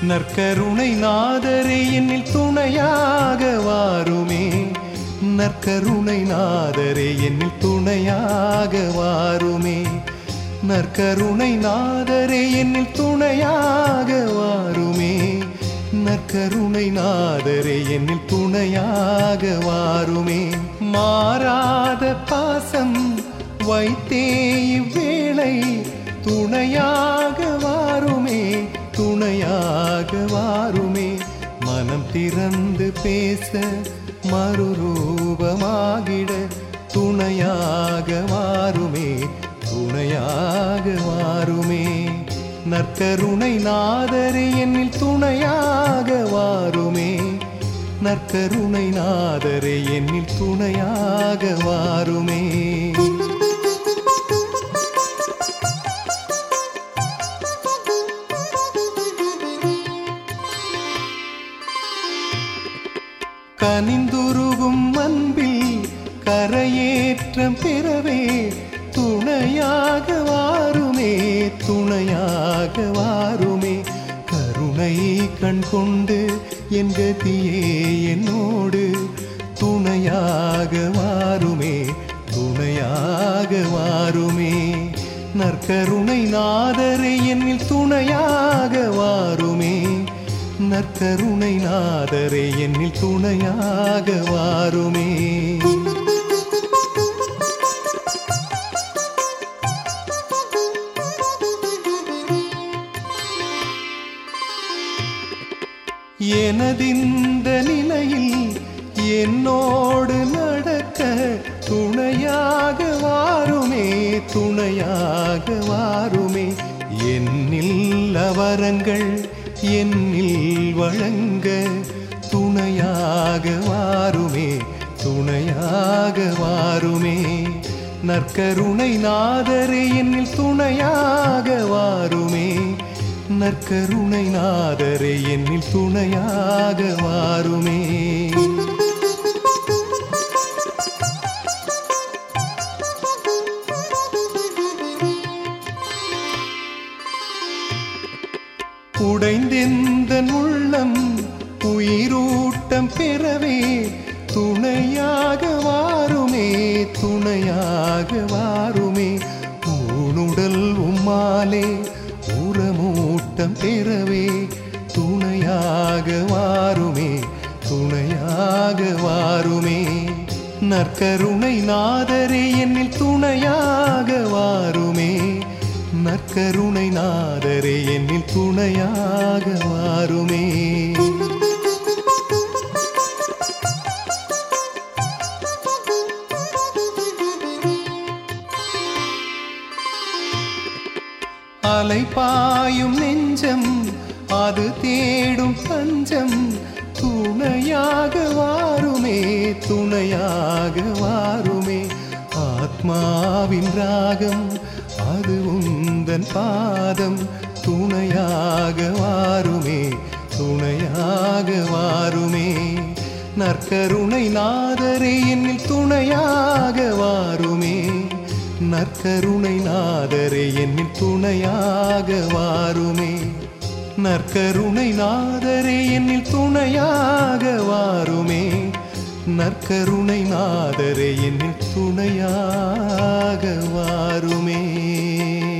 நற்கருணை நாதரே என்னில் துணையாக வாருமே நற்கருணை நாதரே என்னில் துணையாக வாருமே நற்கருணை நாதரே என்னில் துணையாக வாருமே நற்கருணை நாதரே என்னில் துணையாக வாருமே மாறாத பாசம் வைத்தே இவ்வேளை துணையாக வாருமே துணையாக வாருமே மனம் திறந்து பேச மறுரூபமாகிட துணையாக வாருமே துணையாக வாருமே நற்கருணை நாதரே என்னில் துணையாக வாருமே நற்கருணை நாதரே என்னில் துணையாக வாருமே கனிந்துருகும் அன்பில் கரையேற்றம் பெறவே துணையாக வாருமே துணையாக வாருமே கருணை கண் கொண்டு என் கதியே என்னோடு துணையாக வாருமே துணையாக வாருமே நற்கருணை நாதரே என்னில் துணையாக வாருமே நற்கருணை நாதரே என்னில் துணையாக வாருமே எனதிந்த நிலையில் என்னோடு நடக்க துணையாக வாருமே துணையாக வாருமே என்னில் அவரங்கள் என்னில் வழங்க துணையாக வாருமே துணையாக வாருமே நற்கருணை நாதரே என்னில் துணையாக வாருமே நற்கருணை நாதரே என்னில் துணையாக வாருமே உடைந்தெந்த உள்ளம் உயிரூட்டம் பெறவே துணையாக வாருமே துணையாக வாருமே ஊனுடல் உம்மாலே உரமூட்டம் பெறவே துணையாக வாருமே துணையாக வாருமே நற்கருணை நாதரே என்னில் துணையாக வாருமே நற்கருணை நாதரே என்னில் துணையாக வாருமே அலைபாயும் நெஞ்சம் அது தேடும் பஞ்சம் துணையாக வாருமே துணையாக வாருமே ஆத்மாவின் ராகம் அது உந்தன் பாதம் துணையாக வாருமே துணையாக வாருமே நற்கருணை நாதரே என்னில் துணையாக வாருமே நற்கருணை நாதரே என்னில் துணையாக வாருமே நற்கருணை நாதரே என்னில் துணையாக வாருமே நற்கருணை நாதரே என்னில் துணையாக வாருமே